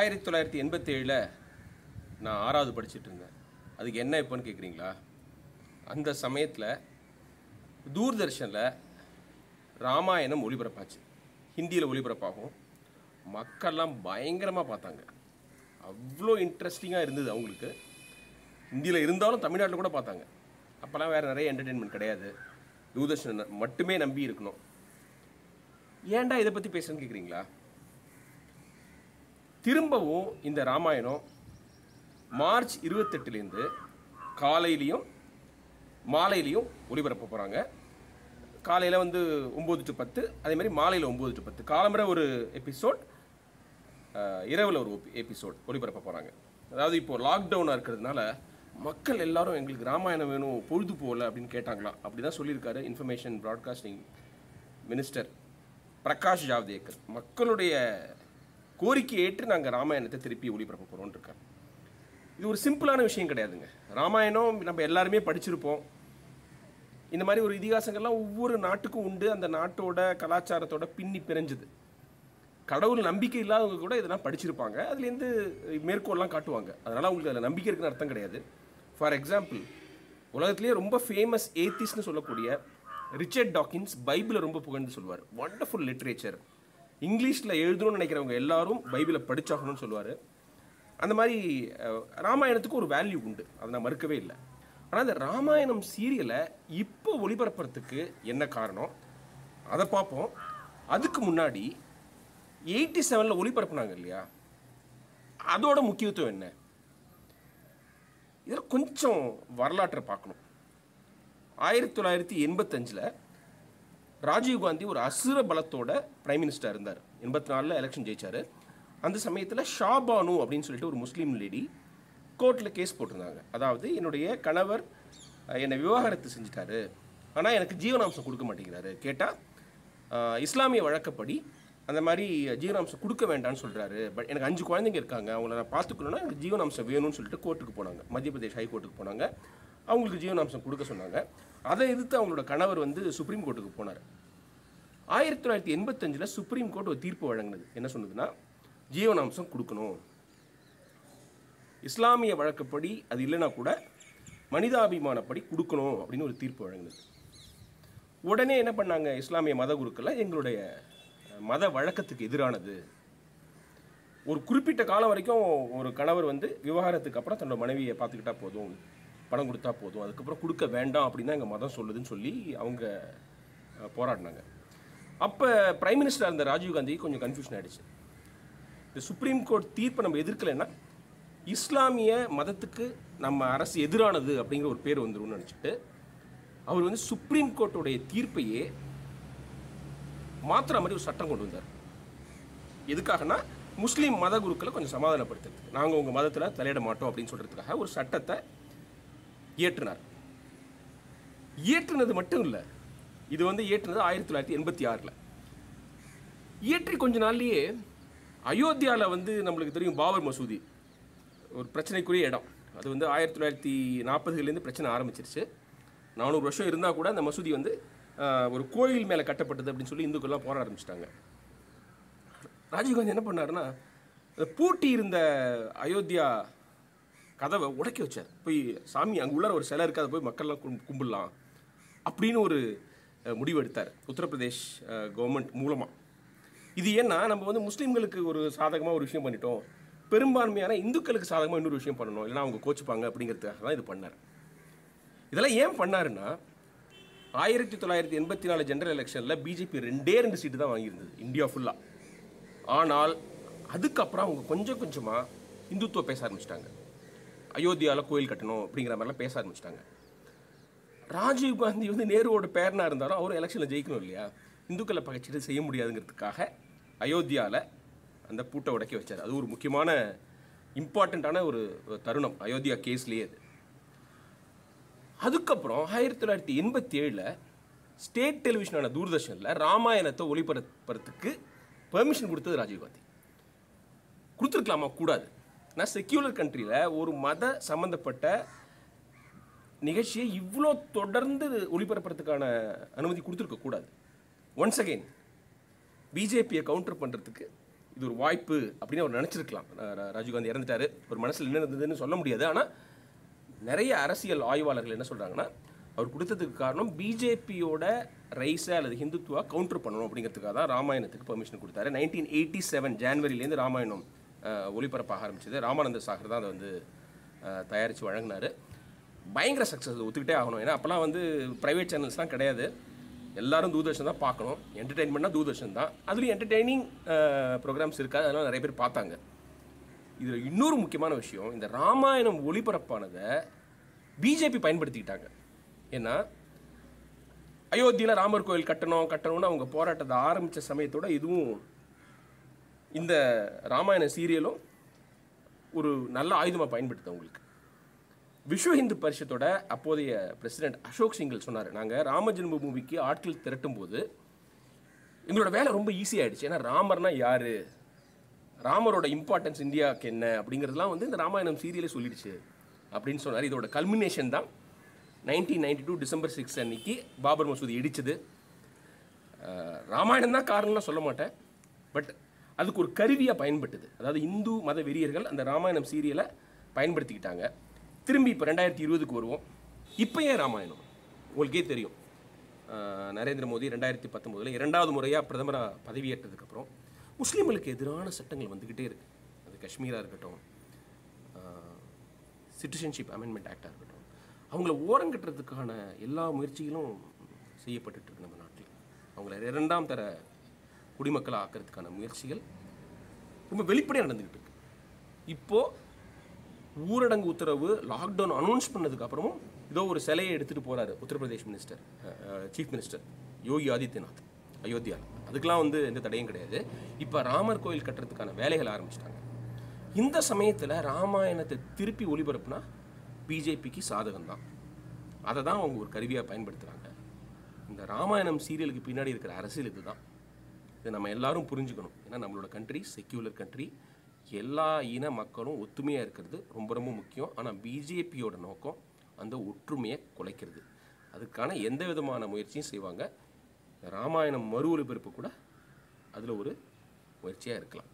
ஆயிரத்தி தொள்ளாயிரத்தி எண்பத்தேழில் நான் ஆறாவது படிச்சிட்டு இருந்தேன் அதுக்கு என்ன இப்போன்னு கேட்குறீங்களா அந்த சமயத்தில் தூர்தர்ஷனில் ராமாயணம் ஒளிபரப்பாச்சு ஹிந்தியில் ஒளிபரப்பாகும் மக்கள்லாம் பயங்கரமாக பார்த்தாங்க அவ்வளோ இன்ட்ரெஸ்டிங்காக இருந்தது அவங்களுக்கு ஹிந்தியில் இருந்தாலும் தமிழ்நாட்டில் கூட பார்த்தாங்க அப்போல்லாம் வேறு நிறைய என்டர்டெயின்மெண்ட் கிடையாது தூர்தர்ஷன் மட்டுமே நம்பி இருக்கணும் ஏன்டா இதை பற்றி பேசுறேன்னு கேட்குறீங்களா திரும்பவும் இந்த ராமாயணம் மார்ச் இருபத்தெட்டுலேருந்து காலையிலையும் மாலையிலையும் ஒளிபரப்ப போகிறாங்க காலையில் வந்து ஒம்பது டு பத்து அதே மாதிரி மாலையில் ஒம்பது டு பத்து காலம்பரை ஒரு எபிசோட் இரவில் ஒரு எபிசோட் ஒளிபரப்ப போகிறாங்க அதாவது இப்போ லாக்டவுனாக இருக்கிறதுனால மக்கள் எல்லாரும் எங்களுக்கு ராமாயணம் வேணும் பொழுது போகல அப்படின்னு கேட்டாங்களாம் அப்படி தான் சொல்லியிருக்காரு information broadcasting minister Prakash Javadekar மக்களுடைய கோரிக்கை ஏற்று நாங்கள் ராமாயணத்தை திருப்பி ஒளிபரப்ப போகிறோம்னு இருக்கார் இது ஒரு சிம்பிளான விஷயம் கிடையாதுங்க ராமாயணம் நம்ம எல்லாருமே படிச்சிருப்போம் இந்த மாதிரி ஒரு இதிகாசங்கள்லாம் ஒவ்வொரு நாட்டுக்கும் உண்டு அந்த நாட்டோட கலாச்சாரத்தோட பின்னி பிணைஞ்சது கடவுள் நம்பிக்கை இல்லாதவங்க கூட இதெல்லாம் படிச்சிருப்பாங்க அதுலேருந்து மேற்கோள்லாம் காட்டுவாங்க அதனால் அவங்களுக்கு அதில் நம்பிக்கை இருக்குன்னு அர்த்தம் கிடையாது ஃபார் எக்ஸாம்பிள் உலகத்திலேயே ரொம்ப ஃபேமஸ் ஏத்திஸ்னு சொல்லக்கூடிய ரிச்சர்ட் டாக்கின்ஸ் பைபிளை ரொம்ப புகழ்ந்து சொல்லுவார் வண்டர்ஃபுல் லிட்ரேச்சர் இங்கிலீஷில் எழுதணும்னு நினைக்கிறவங்க எல்லாரும் பைபிளை படிச்சாகணும்னு சொல்லுவார் அந்த மாதிரி அஹ், ராமாயணத்துக்கு ஒரு வேல்யூ உண்டு அதை நான் மறுக்கவே இல்லை ஆனால் இந்த ராமாயணம் சீரியலை இப்போ ஒளிபரப்புறதுக்கு என்ன காரணம் அதை பார்ப்போம் அதுக்கு முன்னாடி எயிட்டி செவனில் ஒளிபரப்புனாங்க இல்லையா அதோட முக்கியத்துவம் என்ன இதில் கொஞ்சம் வரலாற்றை பார்க்கணும் ஆயிரத்தி தொள்ளாயிரத்தி எண்பத்தஞ்சில் ராஜீவ்காந்தி ஒரு அசுர பலத்தோட பிரைம் மினிஸ்டர் இருந்தார் எண்பத்தி நாலில் எலெக்ஷன் ஜெயிச்சார் அந்த சமயத்தில் ஷாபானு அப்படின்னு சொல்லிட்டு ஒரு முஸ்லீம் லேடி கோர்ட்டில் கேஸ் போட்டிருந்தாங்க அதாவது என்னுடைய கணவர் அஹ், என்னை விவாகரத்து செஞ்சுட்டாரு ஆனால் எனக்கு ஜீவனாம்சம் கொடுக்க மாட்டேங்கிறாரு கேட்டால் இஸ்லாமிய வழக்கப்படி அந்த மாதிரி ஜீவனாம்சம் கொடுக்க வேண்டாம்னு சொல்கிறாரு பட் எனக்கு அஞ்சு குழந்தைங்க இருக்காங்க அவங்கள நான் பார்த்துக்கணுன்னா எனக்கு ஜீவனாம்சம் வேணும்னு சொல்லிட்டு கோர்ட்டுக்கு போனாங்க மத்திய பிரதேஷ் ஹைகோர்ட்டுக்கு போனாங்க அவங்களுக்கு ஜீவனாம்சம் கொடுக்க சொன்னாங்க அதை எதிர்த்து அவங்களோட கணவர் வந்து சுப்ரீம் கோர்ட்டுக்கு போனார் ஆயிரத்தி தொள்ளாயிரத்தி எண்பத்தஞ்சில் சுப்ரீம் கோர்ட் ஒரு தீர்ப்பு வழங்கினது என்ன சொன்னதுன்னா ஜீவனாம்சம் கொடுக்கணும் இஸ்லாமிய வழக்கப்படி அது இல்லைன்னா கூட மனிதாபிமானப்படி கொடுக்கணும் அப்படின்னு ஒரு தீர்ப்பு வழங்கினது உடனே என்ன பண்ணாங்க இஸ்லாமிய மத குருக்களை எங்களுடைய அஹ், மத வழக்கத்துக்கு எதிரானது ஒரு குறிப்பிட்ட காலம் வரைக்கும் ஒரு கணவர் வந்து விவாகரத்துக்கு அப்புறம் தன்னோட மனைவியை பார்த்துக்கிட்டா போதும் பணம் கொடுத்தா போதும் அதுக்கப்புறம் கொடுக்க வேண்டாம் அப்படின்னு தான் எங்கள் மதம் சொல்லுதுன்னு சொல்லி அவங்க அஹ், போராடினாங்க அப்போ பிரைம் மினிஸ்டர் இருந்த ராஜீவ்காந்திக்கு கொஞ்சம் கன்ஃபியூஷன் ஆயிடுச்சு இந்த சுப்ரீம் கோர்ட் தீர்ப்பை நம்ம எதிர்க்கலைன்னா இஸ்லாமிய மதத்துக்கு நம்ம அரசு எதிரானது அப்படிங்கிற ஒரு பேர் வந்துரும்னு நினச்சிட்டு அவர் வந்து சுப்ரீம் கோர்ட்டுடைய தீர்ப்பையே மாத்துற மாதிரி ஒரு சட்டம் கொண்டு வந்தார் எதுக்காகனா முஸ்லீம் மத குருக்களை கொஞ்சம் சமாதானப்படுத்துறதுக்கு நாங்கள் உங்கள் மதத்தில் தலையிட மாட்டோம் அப்படின்னு சொல்கிறதுக்காக ஒரு சட்டத்தை இயற்றினார் இயற்றினது மட்டும் இல்லை இது வந்து இயற்றினது ஆயிரத்தி தொள்ளாயிரத்தி எண்பத்தி ஆறில் இயற்றி கொஞ்ச நாள்லயே அயோத்தியாவில் வந்து நம்மளுக்கு தெரியும் பாபர் மசூதி ஒரு பிரச்சனைக்குரிய இடம் அது வந்து ஆயிரத்தி தொள்ளாயிரத்தி நாற்பதுலேருந்து பிரச்சனை ஆரம்பிச்சிருச்சு நானூறு வருஷம் இருந்தால் கூட அந்த மசூதி வந்து ஆஹ், ஒரு கோயில் மேலே கட்டப்பட்டது அப்படின்னு சொல்லி இந்துக்கள்லாம் போராட ஆரம்பிச்சிட்டாங்க ராஜீவ்காந்தி என்ன பண்ணாருன்னா அந்த பூட்டி இருந்த அயோத்தியா கதவை உடைக்க வச்சார் போய் சாமி அங்கே உள்ள ஒரு சிலை இருக்கு அதை போய் மக்கள்லாம் கும்- கும்பிடலாம் அப்படின்னு ஒரு அஹ், முடிவு எடுத்தார் உத்தரப்பிரதேஷ் கவர்மெண்ட் மூலமாக இது ஏன்னா நம்ம வந்து முஸ்லீம்களுக்கு ஒரு சாதகமாக ஒரு விஷயம் பண்ணிட்டோம் பெரும்பான்மையான இந்துக்களுக்கு சாதகமாக இன்னொரு விஷயம் பண்ணணும் இல்லைன்னா அவங்க கோச்சுப்பாங்க அப்படிங்கிறதுக்காக தான் இது பண்ணார் இதெல்லாம் ஏன் பண்ணாருன்னா ஆயிரத்தி தொள்ளாயிரத்தி எண்பத்தி நாலு ஜெனரல் எலெக்ஷனில் பிஜேபி ரெண்டே ரெண்டு சீட்டு தான் வாங்கியிருந்தது இந்தியா ஃபுல்லாக ஆனால் அதுக்கப்புறம் அவங்க கொஞ்சம் கொஞ்சமாக இந்துத்துவ பேச ஆரம்பிச்சிட்டாங்க அயோத்தியாவில் கோயில் கட்டணும் அப்படிங்கிற மாதிரிலாம் பேச ஆரம்பிச்சிட்டாங்க ராஜீவ் காந்தி வந்து நேருவோட பேரனா இருந்தாலும் அவரும் எலெக்ஷனில் ஜெயிக்கணும் இல்லையா இந்துக்களை பகைச்சிட்டு செய்ய முடியாதுங்கிறதுக்காக அயோத்தியாவில் அந்த பூட்டை உடைக்க வச்சார் அது ஒரு முக்கியமான இம்பார்ட்டண்ட்டான ஒரு தருணம் அயோத்தியா கேஸ்லேயே அது அதுக்கப்புறம் ஆயிரத்தி தொள்ளாயிரத்தி எண்பத்தி ஏழில் ஸ்டேட் டெலிவிஷனான தூர்தர்ஷனில் ராமாயணத்தை ஒளிபரப்புறதுக்கு பெர்மிஷன் கொடுத்தது ராஜீவ்காந்தி கொடுத்துருக்கலாமா கூடாது நான் செக்யூலர் கண்ட்ரியில் ஒரு மத சம்மந்தப்பட்ட நிகழ்ச்சியை இவ்வளோ தொடர்ந்து ஒளிபரப்புறதுக்கான அனுமதி கொடுத்துருக்க கூடாது ஒன்ஸ் அகைன் பிஜேபியை கவுண்டர் பண்ணுறதுக்கு இது ஒரு வாய்ப்பு அப்படின்னு அவர் நினச்சிருக்கலாம் ராஜீவ்காந்தி இறந்துட்டாரு ஒரு மனசில் என்ன இருந்ததுன்னு சொல்ல முடியாது ஆனால் நிறைய அரசியல் ஆய்வாளர்கள் என்ன சொல்கிறாங்கன்னா அவர் கொடுத்ததுக்கு காரணம் பிஜேபியோட ரைஸை அல்லது ஹிந்துத்துவா கவுண்டர் பண்ணணும் அப்படிங்கிறதுக்காக தான் ராமாயணத்துக்கு பெர்மிஷன் கொடுத்தாரு நைன்டீன் எயிட்டி செவன் ஜான்வரிலேருந்து ராமாயணம் அஹ், ஒளிபரப்பாக ஆரம்பிச்சது ராமானந்த சாகர் தான் அதை வந்து தயாரித்து வழங்கினார் பயங்கர சக்ஸஸ் ஒத்துக்கிட்டே ஆகணும் ஏன்னா அப்போல்லாம் வந்து ப்ரைவேட் சேனல்ஸ்லாம் கிடையாது எல்லாரும் தூர்தர்ஷன் தான் பார்க்கணும் என்டர்டெயின்மெண்ட்னா தூர்தர்ஷன் தான் அதுலேயும் என்டர்டெய்னிங் ப்ரோக்ராம்ஸ் இருக்காது அதெல்லாம் நிறைய பேர் பார்த்தாங்க இதில் இன்னொரு முக்கியமான விஷயம் இந்த ராமாயணம் ஒளிபரப்பானதை பிஜேபி பயன்படுத்திக்கிட்டாங்க ஏன்னா அயோத்தியில் ராமர் கோயில் கட்டணும் கட்டணும்னு அவங்க போராட்டத்தை ஆரம்பித்த சமயத்தோட இதுவும் இந்த ராமாயண சீரியலும் ஒரு நல்ல ஆயுதமாக பயன்படுத்து அவங்களுக்கு விஸ்வ இந்து பரிஷத்தோட அப்போதைய பிரசிடென்ட் அசோக் சிங்கல் சொன்னார் நாங்கள் ராம ஜென்ம பூமிக்கு ஆட்கள் திரட்டும் போது எங்களோட வேலை ரொம்ப ஈஸியாகிடுச்சு ஏன்னா ராமர்னா யாரு ராமரோட இம்பார்ட்டன்ஸ் இந்தியாவுக்கு என்ன அப்படிங்கிறதுலாம் வந்து இந்த ராமாயணம் சீரியலே சொல்லிடுச்சு அப்படின்னு சொன்னார் இதோட கல்மினேஷன் தான் nineteen ninety two December six அன்னைக்கு பாபர் மசூதி இடிச்சது அஹ், ராமாயணம் தான் காரணம்லாம் சொல்ல மாட்டேன் பட் அதுக்கு ஒரு கருவியாக பயன்பட்டது அதாவது இந்து மத வெறியர்கள் அந்த ராமாயணம் சீரியலை பயன்படுத்திக்கிட்டாங்க திரும்பி இப்போ ரெண்டாயிரத்தி இருபதுக்கு வருவோம் இப்போ ஏன் ராமாயணம் உங்களுக்கே தெரியும் அஹ், நரேந்திர மோடி ரெண்டாயிரத்தி பத்தொம்போதில் இரண்டாவது முறையாக பிரதமராக பதவியேற்றதுக்கப்புறம் முஸ்லீம்களுக்கு எதிரான சட்டங்கள் வந்துக்கிட்டே இருக்கு அது காஷ்மீராக இருக்கட்டும் சிட்டிசன்ஷிப் அமெண்ட்மெண்ட் ஆக்டாக இருக்கட்டும் அவங்கள ஓரங்கட்டுறதுக்கான எல்லா முயற்சிகளும் செய்யப்பட்டுட்டு இருக்கு நம்ம நாட்டில் அவங்கள இரண்டாம் தர குடிமக்களை ஆக்கிறதுக்கான முயற்சிகள் ரொம்ப வெளிப்படையாக நடந்துக்கிட்டு இருக்கு இப்போது ஊரடங்கு உத்தரவு லாக்டவுன் அனௌன்ஸ் பண்ணதுக்கு அப்புறமும் ஏதோ ஒரு சிலையை எடுத்துகிட்டு போகிறாரு Uttar Pradesh minister chief minister Yogi Adityanath அயோத்தியாவில் அதுக்கெலாம் வந்து எந்த தடையும் கிடையாது இப்போ ராமர் கோயில் கட்டுறதுக்கான வேலைகள் ஆரம்பிச்சிட்டாங்க இந்த சமயத்தில் ராமாயணத்தை திருப்பி ஒளிபரப்புனா பிஜேபிக்கு சாதகம் தான் அதை தான் அவங்க ஒரு கருவியாக பயன்படுத்துகிறாங்க இந்த ராமாயணம் சீரியலுக்கு பின்னாடி இருக்கிற அரசியல் இதுதான் இதை நம்ம எல்லாரும் புரிஞ்சுக்கணும் ஏன்னா நம்மளோட கண்ட்ரி செக்யூலர் கண்ட்ரி எல்லா இன மக்களும் ஒத்துமையாக இருக்கிறது ரொம்ப ரொம்ப முக்கியம் ஆனால் பிஜேபியோட நோக்கம் அந்த ஒற்றுமையை குலைக்கிறது அதுக்கான எந்த விதமான முயற்சியும் செய்வாங்க ராமாயணம் மறு ஒலிபரப்பு கூட அதில் ஒரு முயற்சியாக இருக்கலாம்